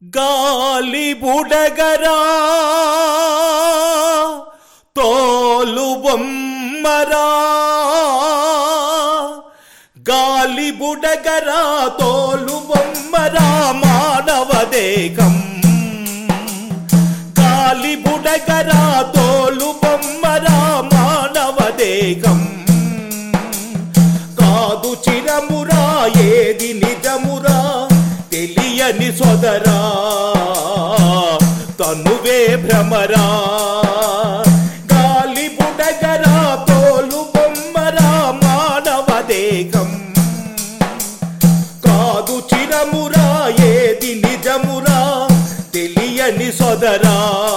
గాలి బుడగరా తోలు బొమ్మరా గాలి బుడగరా తోలు బొమ్మరా మానవ దేహం గాలి బుడగరా తోలు బొమ్మరా మానవ దేహం కాదు చిరమురా ఏది నిజమురా తెలియని సొదరా తనువే భ్రమరా గాలి బుడగరా తోలు బొమ్మరా మానవ దేహం కాదు చిరమురా ఏది నిజమురా తెలియని సొదరా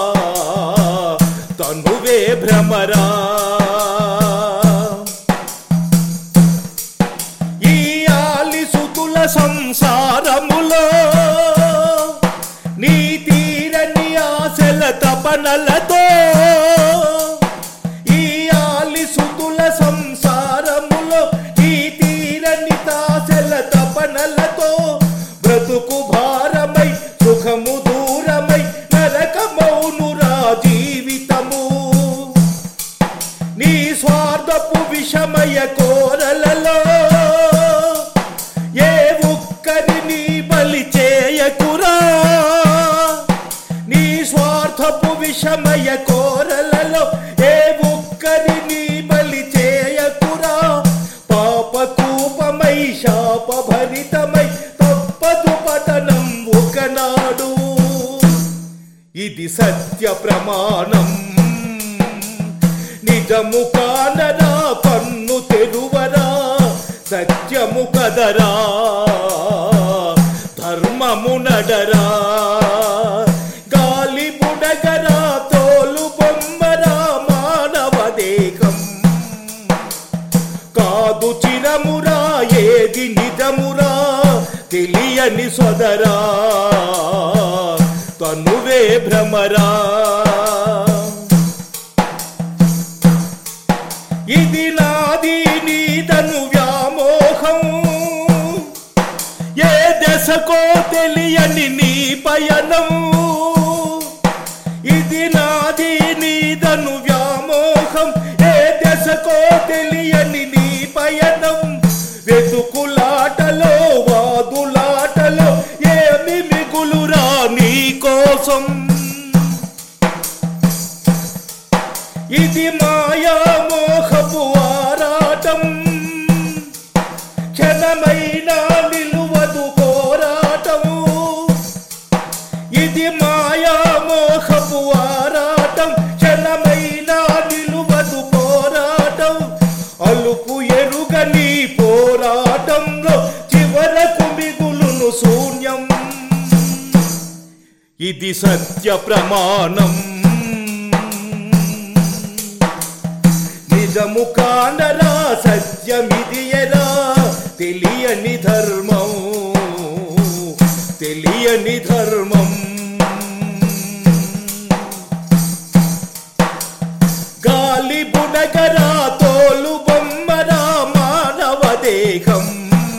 తనువే భ్రమరా ఈ ఆలిసుతుల సంసారములో నీ తీరని ఆశల తపనలతో ఈ ఆలిసుతుల సంసారములో నీ తీరని తాశల తపనలతో బ్రతుకు భారమై సుఖము దూరమై నరకమౌనురా జీవితము నీ స్వార్థపు విషమయ కోరలలో ఏ ఒక్కరిని బలి చేయకురా నీ స్వార్థపు విషమయ కోరలలో ఏ ఒక్కరిని బలి చేయకురా పాప కూపమై శాప భరితమై తప్పదు పతనం ఒకనాడు ఇది సత్య ప్రమాణం నిజము కానరా కన్ను తెరువరా సత్యము కదరా ధర్మము నడరా గాలి బుడగరా తోలు బొమ్మరా మానవ దేహం కాదు చిరమురా ఏది నిజమురా తెలియని సొదరా తనువే భ్రమరా ఇది నాది నీదను వ్యామోహం ఏ దశకో తెలియని నీ పయనం ఇది నాది నీదను వ్యామోహం ఏ దశకో తెలియని నీ పయనం వెతుకులాటలో వాదులాటలో ఏమి మిగులురా నీ కోసం ఇది మాయా మోహపు ఆరాటం క్షణమైనా నిలువదు పోరాటం ఇది మాయా మోహపు ఆరాటం క్షణమైనా నిలువదు పోరాటం అలుపు ఎరుగని పోరాటంలో చివరకు మిగులును శూన్యం ఇది సత్య ప్రమాణం నిజము కానరా సత్యమిదియరా తెలియని ధర్మం తెలియని ధర్మం గాలి బుడగరా తోలు బొమ్మరా మానవ దేహం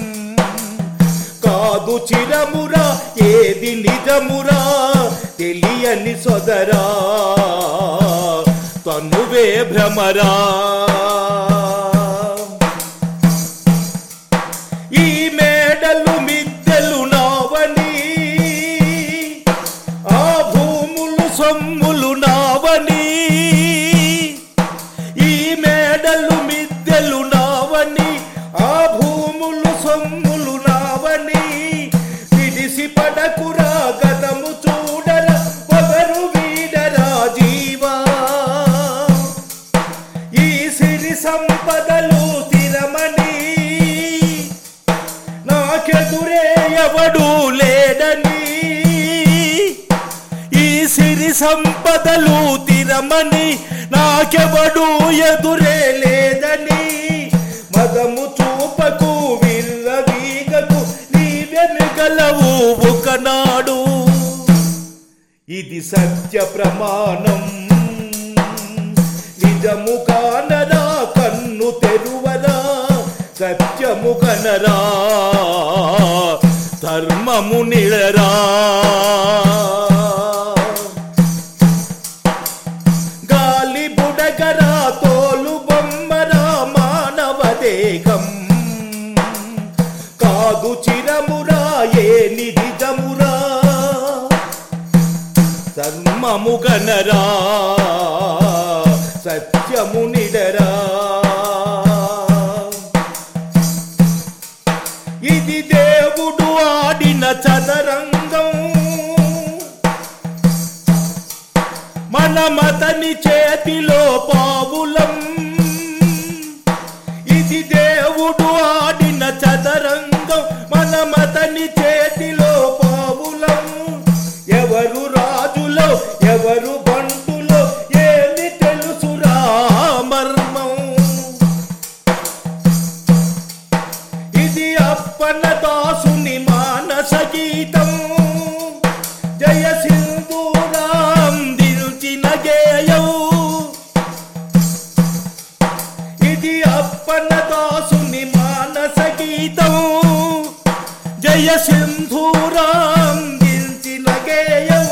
కాదు చిరమురా ఏది నిజమురా తెలియని సొదరా తనువే భ్రమరా ఈ మేడలు మిద్దెలు నావని ఆ భూములు సొమ్ములు నావని ఈ మేడలు మిద్దెలు నావని ఆ భూములు సొమ్ములు నావని విడిసి పడకురా గతము చూడరా పొగరు వీడరా జీవా ఈ సిరి సంపదలు స్థిరమని నాకెదురే ఎవడు లేడని ఈ సిరి సంపదలు తిరమని నాకెవడు ఎదురే లేదని మదము చూపకు విర్రవీగకు నీ వెనుగలవు ఒకనాడు ఇది సత్య ప్రమాణం నిజము కానరా కన్ను తెరువరా సత్యము కనరా ధర్మము నిళరా ధర్మముగనరా సత్యమునిడరా ఇది దేవుడు ఆడిన చదరంగం మనమతని చేతిలో పావులం ఇది దేవుడు ఆడిన చదరంగం మనమతని చేతిలో పావులం ఎవరు రాజులో ఎవరు బంటులో ఏమి తెలుసురా మర్మం ఇది అప్పన్న దాసుని మానస గీతం జయ సింధూరాం దిల్చిన గేయం ఇది అప్పన్న దాసుని మానస గీతం జయ సింధూరాం దిల్చిన గేయం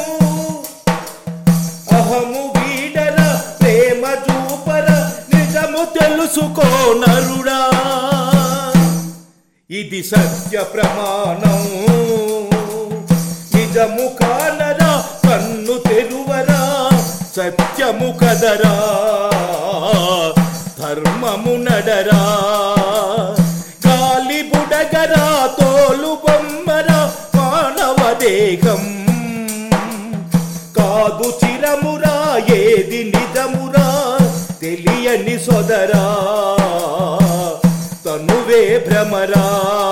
అహము వీడర ప్రేమ చూపర నిజము తెలుసుకో నరుడా ఇది సత్య ప్రమాణం నిజము కానరా కన్ను తెరువరా సత్యము కదరా ధర్మము నడరా గాలి బుడగరా తోలు బొమ్మరా మానవ దేహం కాదు చిరమురా ఏది నిజమురా తెలియని సొదరా తనువే భ్రమరా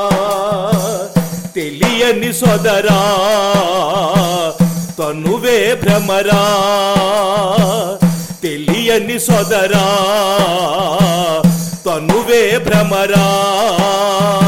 తెలియని సొదరా తనువే భ్రమరా తెలియని సొదరా తనువే భ్రమరా